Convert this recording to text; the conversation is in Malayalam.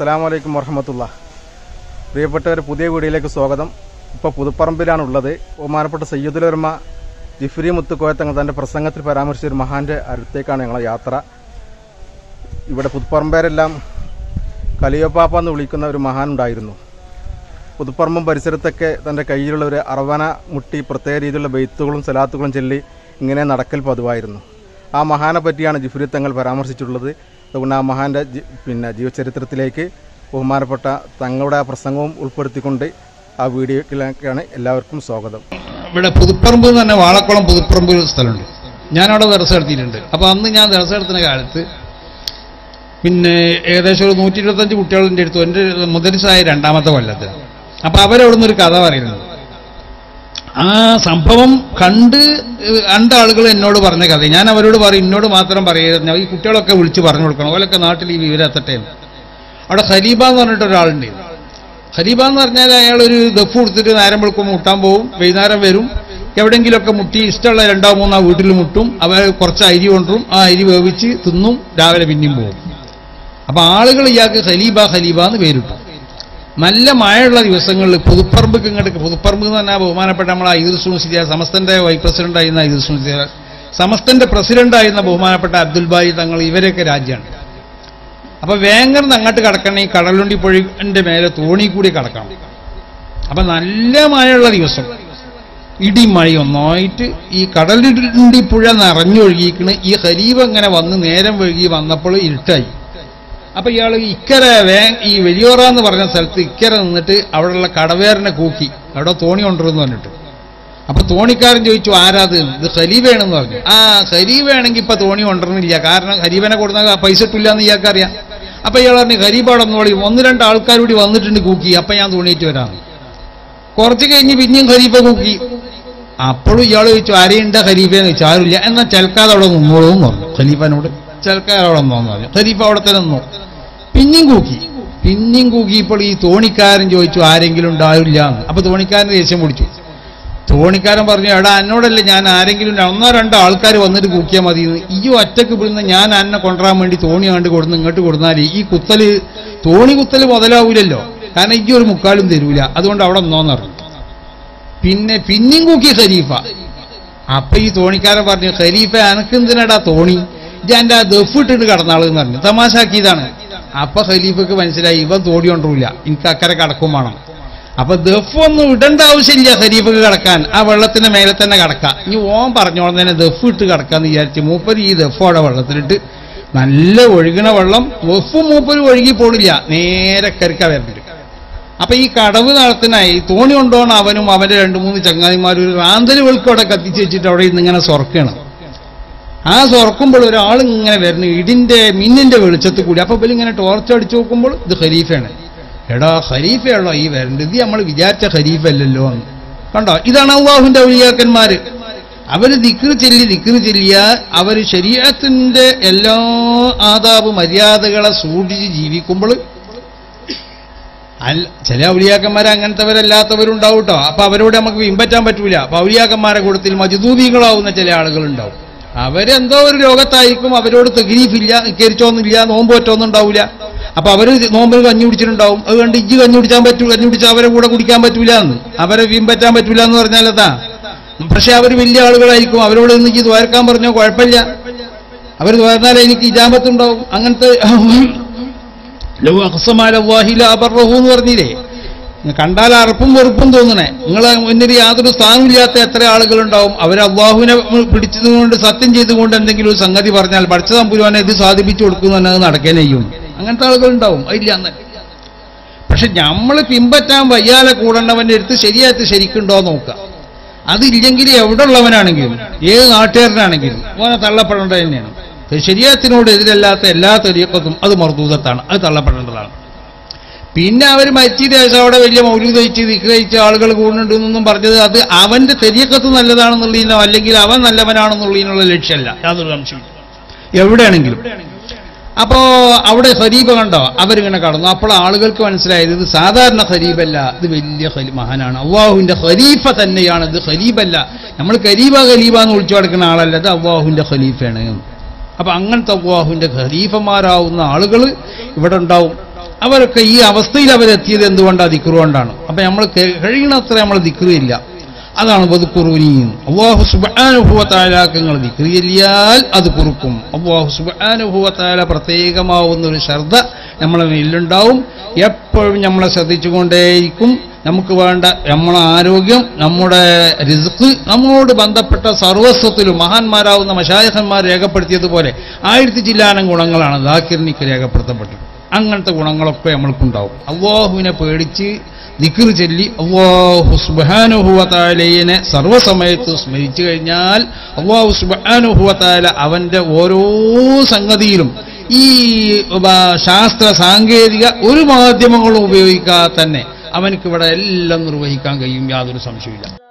അസ്സലാമു അലൈക്കും വറഹമത്തുള്ള പ്രിയപ്പെട്ടവർ പുതിയ വീഡിയോയിലേക്ക് സ്വാഗതം ഇപ്പോൾ പുതുപ്പറമ്പിലാണ് ഉള്ളത് ബഹുമാനപ്പെട്ട സയ്യിദുലർമ ജിഫ്രി മുത്തുക്കോയത്തങ്ങൾ തന്റെ പ്രസംഗത്തിൽ പരാമർശിച്ച ഒരു മഹാന്റെ അടുത്തേക്കാണ് ഞങ്ങളെ യാത്ര ഇവിടെ പുതുപ്പറമ്പേരെല്ലാം കലിയോപ്പാപ്പ എന്ന് വിളിക്കുന്ന ഒരു മഹാൻ ഉണ്ടായിരുന്നു പുതുപ്പറമ്പും പരിസരത്തൊക്കെ തന്റെ കയ്യിലുള്ള ഒരു അറവന മുട്ടി പ്രത്യേക രീതിയിലുള്ള ബെയ്ത്തുകളും സലാത്തുകളും ചൊല്ലി ഇങ്ങനെ നടക്കൽ പതിവായിരുന്നു ആ മഹാനെ പറ്റിയാണ് ജിഫ്രി തങ്ങൾ പരാമർശിച്ചിട്ടുള്ളത് അതുകൊണ്ട് ആ മഹാന്റെ ജി- പിന്നെ ജീവചരിത്രത്തിലേക്ക് ബഹുമാനപ്പെട്ട തങ്ങളുടെ ആ പ്രസംഗവും ഉൾപ്പെടുത്തിക്കൊണ്ട് ആ വീഡിയോയിലേക്കാണ് എല്ലാവർക്കും സ്വാഗതം ഇവിടെ പുതുപ്പറമ്പ് എന്ന് പറഞ്ഞ വാളക്കുളം പുതുപ്പറമ്പ് ഒരു സ്ഥലമുണ്ട് ഞാൻ അവിടെ ദർശനം നടത്തിയിട്ടുണ്ട് അപ്പോൾ അന്ന് ഞാൻ ദർശനം നടത്തുന്ന കാലത്ത് പിന്നെ ഏകദേശം ഒരു നൂറ്റി ഇരുപത്തഞ്ച് കുട്ടികളുടെ അടുത്ത് എൻ്റെ മുതലിസായ രണ്ടാമത്തെ കൊല്ലത്തിൽ അപ്പോൾ അവരവിടുന്ന് ഒരു കഥ പറയുന്നുണ്ട് ആ സംഭവം കണ്ട് ഏഹ്, കണ്ട ആളുകൾ എന്നോട് പറഞ്ഞ കഥ ഞാൻ അവരോട് പറയും എന്നോട് മാത്രം പറയരുത് ഈ കുട്ടികളൊക്കെ വിളിച്ച് പറഞ്ഞു കൊടുക്കണം ഓലൊക്കെ നാട്ടിൽ ഈ വിവരം എത്തട്ടെ എന്ന്. അവിടെ ഖലീബ എന്ന് പറഞ്ഞിട്ട് ഒരാളുണ്ട് ഖലീബ എന്ന് പറഞ്ഞാൽ അയാൾ ഒരു ദഫ് കൊടുത്തിട്ട് നേരം വെളുക്കുമ്പോൾ മുട്ടാൻ പോകും വൈകുന്നേരം വരും എവിടെയെങ്കിലുമൊക്കെ മുട്ടി ഇഷ്ടമുള്ള രണ്ടോ മൂന്നോ വീട്ടിൽ മുട്ടും അവർ കുറച്ച് അരി കൊണ്ടും ആ അരി വേവിച്ച് തിന്നും രാവിലെ പിന്നെയും പോകും അപ്പൊ ആളുകൾ ഇയാൾക്ക് ഖലീബ ഖലീബ എന്ന് പേരിട്ടു നല്ല മഴയുള്ള ദിവസങ്ങളിൽ പുതുപ്പറമ്പ് ഇങ്ങോട്ട് പുതുപ്പറമ്പ് എന്ന് പറഞ്ഞാൽ ബഹുമാനപ്പെട്ട നമ്മളെ ഐദുസ് മുസ്ലിയ സമസ്തന്റെ വൈസ് പ്രസിഡന്റ് ആയിരുന്ന ഐദുസ് മുസ്ലിയ സമസ്തന്റെ പ്രസിഡന്റ് ആയിരുന്ന ബഹുമാനപ്പെട്ട അബ്ദുൽ ബായി തങ്ങൾ ഇവരൊക്കെ രാജ്യമാണ് അപ്പൊ വേങ്ങർന്ന് അങ്ങോട്ട് കടക്കണമെങ്കിൽ കടലുണ്ടി പുഴന്റെ മേലെ തോണി കൂടി കടക്കണം അപ്പൊ നല്ല മഴയുള്ള ദിവസം ഇടി മഴയൊന്നായിട്ട് ഈ കടലുണ്ടി പുഴ നിറഞ്ഞൊഴുകിക്കണ് ഈ ഖലീബ് ഇങ്ങനെ വന്ന് നേരം വഴുകി വന്നപ്പോൾ ഇരുട്ടായി അപ്പൊ ഇയാൾ ഇക്കര വേ ഈ വലിയോറ എന്ന് പറഞ്ഞ സ്ഥലത്ത് ഇക്കര നിന്നിട്ട് അവിടെയുള്ള കടവേറിനെ കൂക്കി അവിടെ തോണി കൊണ്ടുവരുന്നു പറഞ്ഞിട്ട് അപ്പൊ തോണിക്കാരൻ ചോദിച്ചു ആരാത് ഇത് ഖലീബയാണെന്ന് പറഞ്ഞു ആ ഖലീബയാണെങ്കിൽ ഇപ്പൊ തോണി കൊണ്ടുവരുന്നില്ല കാരണം ഖലീബനെ കൊടുക്കുന്ന പൈസ ഇട്ടില്ല എന്ന് ഇയാൾക്ക് അറിയാം അപ്പൊ ഇയാൾ പറഞ്ഞു ഖലീബ് അവിടെ ഒന്നോളി ഒന്ന് രണ്ട് ആൾക്കാർ കൂടി വന്നിട്ടുണ്ട് കൂക്കി അപ്പൊ ഞാൻ തോണിയിട്ട് വരാം കുറച്ച് കഴിഞ്ഞ് പിന്നെയും ഖലീഫ കൂക്കി അപ്പോഴും ഇയാൾ ചോദിച്ചു ആരെയുണ്ട ഖലീഫയെന്ന് ചോദിച്ചു ആരുമില്ല എന്നാൽ ചെൽക്കാതെ അവിടെ നിന്നോളൂ എന്ന് പറഞ്ഞു ഖലീഫനോട് ചെൽക്കാതെ അവിടെ നിന്നോന്ന് പറഞ്ഞു ഖലീഫ അവിടെ തന്നെ നിന്നു പിന്നെയും കൂക്കി പിന്നെയും കൂക്കിയപ്പോൾ ഈ തോണിക്കാരൻ ചോദിച്ചു ആരെങ്കിലും ഉണ്ടാവില്ല എന്ന് അപ്പൊ തോണിക്കാരൻ ദേഷ്യം പിടിച്ചു തോണിക്കാരൻ പറഞ്ഞു എടാ എന്നോടല്ലേ ഞാൻ ആരെങ്കിലും ഉണ്ട്. ഒന്നോ രണ്ടോ ആൾക്കാർ വന്നിട്ട് കൂക്കിയാൽ മതി എന്ന്. ഈ ഒറ്റക്ക് ഇവിടുന്ന് ഞാൻ അന്നെ കൊണ്ടുവരാൻ വേണ്ടി തോണി കണ്ട് കൊടുന്ന് ഇങ്ങോട്ട് കൊടുന്നാൽ ഈ കുത്തല് തോണി കുത്തല് മുതലാവൂലല്ലോ കാരണം ഈ ഒരു മുക്കാലും തരൂല അതുകൊണ്ട് അവിടെ നിന്നോന്ന് പറഞ്ഞു പിന്നെ പിന്നെയും കൂക്കി ഖലീഫ അപ്പൊ ഈ തോണിക്കാരൻ പറഞ്ഞു ഖലീഫ അനക്കെന്തിനടാ തോണി ഇത് എന്റെ ആ ദഫ് ഇട്ടിട്ട് കടന്നാളെന്ന് പറഞ്ഞു തമാശാക്കിയതാണ് അപ്പൊ ഖലീഫക്ക് മനസ്സിലായി ഇവൻ തോടി കൊണ്ടുപോയില്ല എനിക്ക് അക്കരെ കടക്കും വേണം അപ്പൊ ദഫ് ഒന്നും ഇടേണ്ട ആവശ്യമില്ല ഖലീഫക്ക് കടക്കാൻ ആ വെള്ളത്തിന്റെ മേലെ തന്നെ കടക്കാം ഇനി ഓൻ പറഞ്ഞോളം തന്നെ ദഫ് ഇട്ട് കടക്കാന്ന് വിചാരിച്ച് മൂപ്പര് ഈ ദഫ് അവിടെ വെള്ളത്തിലിട്ട് നല്ല ഒഴുകണ വെള്ളം ദഫ് മൂപ്പര് ഒഴുകി പോണില്ല നേരെ കരുക്ക വരുന്നുണ്ട് അപ്പൊ ഈ കടവ് നടത്തിനായി തോണി കൊണ്ടുപോകണം അവനും അവന്റെ രണ്ടു മൂന്ന് ചങ്ങാതിമാരും ഒരു റാന്തല് വെളുക്കും അവിടെ കത്തിച്ച് വെച്ചിട്ട് അവിടെ ഇന്ന് ഇങ്ങനെ സ്വർക്കണം ആ സ്വർക്കുമ്പോൾ ഒരാൾ ഇങ്ങനെ വരുന്നു ഇടിന്റെ മിന്നിന്റെ വെളിച്ചത്തിൽ കൂടി അപ്പൊ ഇവരിങ്ങനെ ടോർച്ച് അടിച്ചു നോക്കുമ്പോൾ ഇത് ഖലീഫയാണ് എടാ ഖലീഫയാണോ ഈ വരേണ്ടത് ഇത് നമ്മൾ വിചാരിച്ച ഖലീഫ അല്ലല്ലോ എന്ന് കണ്ടോ ഇതാണ് അള്ളാഹുവിന്റെ ഔലിയാക്കന്മാര് അവര് ദിക്റ് ചൊല്ലി ദിക്റ് ചെല്ലിയ അവര് ശരീരത്തിന്റെ എല്ലാ ആദാബ് മര്യാദകളെ സൂക്ഷിച്ച് ജീവിക്കുമ്പോൾ അല്ല ചില ഔലിയാക്കന്മാർ അങ്ങനത്തെവരല്ലാത്തവരുണ്ടാവും കേട്ടോ അപ്പൊ അവരോട് നമുക്ക് പിൻപറ്റാൻ പറ്റൂല അപ്പൊ ഔലിയാക്കന്മാരെ കൂട്ടത്തിൽ മജുദൂബികളാവുന്ന ചില ആളുകളുണ്ടാവും അവരെന്തോ ഒരു ലോകത്തായിരിക്കും അവരോട് തെഗരീഫില്ല കരിച്ചോന്നില്ല നോമ്പ് പറ്റൊന്നും ഉണ്ടാവില്ല അപ്പൊ അവര് നോമ്പിന് കഞ്ഞി കുടിച്ചിട്ടുണ്ടാവും അത് കണ്ട് ഇജ്ജ് കഞ്ഞി കുടിച്ചാൻ പറ്റൂ കഞ്ഞി കുടിച്ചാൽ അവരെ കൂടെ കുടിക്കാൻ പറ്റൂല എന്ന് അവരെ പിൻപറ്റാൻ പറ്റൂല എന്ന് പറഞ്ഞാൽ അതാ പക്ഷെ അവർ വലിയ ആളുകളായിരിക്കും അവരോട് ഇന്ന് ഇജ്ജ് ദ്വാരക്കാൻ പറഞ്ഞോ കുഴപ്പമില്ല അവർ ദ്വാരന്നാൽ എനിക്ക് ഇജാമത്തുണ്ടാവും അങ്ങനത്തെ ലോ അഹ്സമാലി ലാബറഹു എന്ന് പറഞ്ഞില്ലേ ഇങ്ങ് കണ്ടാൽ അറപ്പും വെറുപ്പും തോന്നണേ നിങ്ങൾ മുന്നിൽ യാതൊരു സ്ഥാനമില്ലാത്ത എത്ര ആളുകളുണ്ടാവും അവർ അള്ളാഹുവിനെ പിടിച്ചതുകൊണ്ട് സത്യം ചെയ്തുകൊണ്ട് എന്തെങ്കിലും ഒരു സംഗതി പറഞ്ഞാൽ പഠിച്ച തമ്പുരുവാനെ ഇത് സാധിപ്പിച്ചു കൊടുക്കുന്നു എന്നത് നടക്കാൻ ചെയ്യും അങ്ങനത്തെ ആളുകളുണ്ടാവും അതില്ല അന്ന് പക്ഷെ നമ്മൾ പിൻപറ്റാൻ വയ്യാലെ കൂടേണ്ടവന്റെ അടുത്ത് ശരിയായിട്ട് ശരിക്കുണ്ടോ നോക്കുക അതില്ലെങ്കിൽ എവിടെ ഉള്ളവനാണെങ്കിലും ഏത് നാട്ടുകാരനാണെങ്കിലും ഓനെ തള്ളപ്പെടേണ്ടത് തന്നെയാണ് ശരിയാത്തിനോട് എതിരല്ലാത്ത എല്ലാ തെരീക്കത്തും അത് മർദൂതത്താണ് അത് തള്ളപ്പെടേണ്ടതാണ് പിന്നെ അവർ മരിച്ചിട്ട് ശേഷം അവിടെ വലിയ മൗലൂദ് കഴിച്ച് വിഗ്രഹിച്ച ആളുകൾ കൂടുന്നുണ്ട് എന്നൊന്നും പറഞ്ഞത് അത് അവന്റെ തെരീക്കത്ത് നല്ലതാണെന്നുള്ളതിനോ അല്ലെങ്കിൽ അവൻ നല്ലവനാണെന്നുള്ളതിനുള്ള ലക്ഷ്യമല്ല യാതൊരു സംശയമില്ല എവിടെയാണെങ്കിലും അപ്പോ അവിടെ ഖരീബ കണ്ടോ അവരിങ്ങനെ കടന്നു അപ്പോൾ ആളുകൾക്ക് മനസ്സിലായത് ഇത് സാധാരണ ഖരീബല്ല ഇത് വലിയ ഖലി- മഹാനാണ് അള്ളാഹുവിന്റെ ഖലീഫ തന്നെയാണ് ഇത് ഖലീബല്ല നമ്മൾ ഖരീബ ഖലീബ എന്ന് വിളിച്ചു നടക്കുന്ന ആളല്ല ഇത് അള്ളാഹുവിന്റെ ഖലീഫയാണ് അപ്പൊ അങ്ങനത്തെ അള്ളാഹുവിന്റെ ഖലീഫമാരാവുന്ന ആളുകൾ ഇവിടെ ഉണ്ടാവും അവരൊക്കെ ഈ അവസ്ഥയിൽ അവരെത്തിയത് എന്തുകൊണ്ടാണ് ദിക്റ് കൊണ്ടാണ് അപ്പൊ നമ്മൾ കഴിയണത്ര നമ്മൾ ദിക്റ് ഇല്ല അതാണ് വധുക്കുറുനി അള്ളാഹു സുബാനുഭവത്താലാക്ക് നിങ്ങൾ ദിക്റ് ചൊല്ലിയാൽ അത് കുറുക്കും അള്ളാഹു സുബാനുഭവത്താല പ്രത്യേകമാവുന്ന ഒരു ശ്രദ്ധ നമ്മളെ മേലുണ്ടാവും എപ്പോഴും നമ്മളെ ശ്രദ്ധിച്ചുകൊണ്ടേയിരിക്കും നമുക്ക് വേണ്ട നമ്മളെ ആരോഗ്യം നമ്മുടെ റിസ്ക് നമ്മളോട് ബന്ധപ്പെട്ട സർവസ്വത്തിലും മഹാന്മാരാവുന്ന മഷായഹന്മാർ രേഖപ്പെടുത്തിയതുപോലെ ആയിരത്തി ചില്ലാനം ഗുണങ്ങളാണ് ദാക്കിർനിക്ക് രേഖപ്പെടുത്തപ്പെട്ടത് അങ്ങനത്തെ ഗുണങ്ങളൊക്കെ നമ്മൾക്കുണ്ടാവും അള്ളാഹുവിനെ പേടിച്ച് ദിക്ർ ചൊല്ലി അള്ളാഹു സുബാനുഹുവത്താലയെ സർവ്വസമയത്ത് സ്മരിച്ചു കഴിഞ്ഞാൽ അള്ളാഹു സുബാനുഹുവത്താല അവന്റെ ഓരോ സംഗതിയിലും ഈ ഉപ- ശാസ്ത്ര സാങ്കേതിക ഒരു മാധ്യമങ്ങളും ഉപയോഗിക്കാതെ തന്നെ അവനക്ക് ഇവിടെ എല്ലാം നിർവഹിക്കാൻ കഴിയും യാതൊരു സംശയമില്ല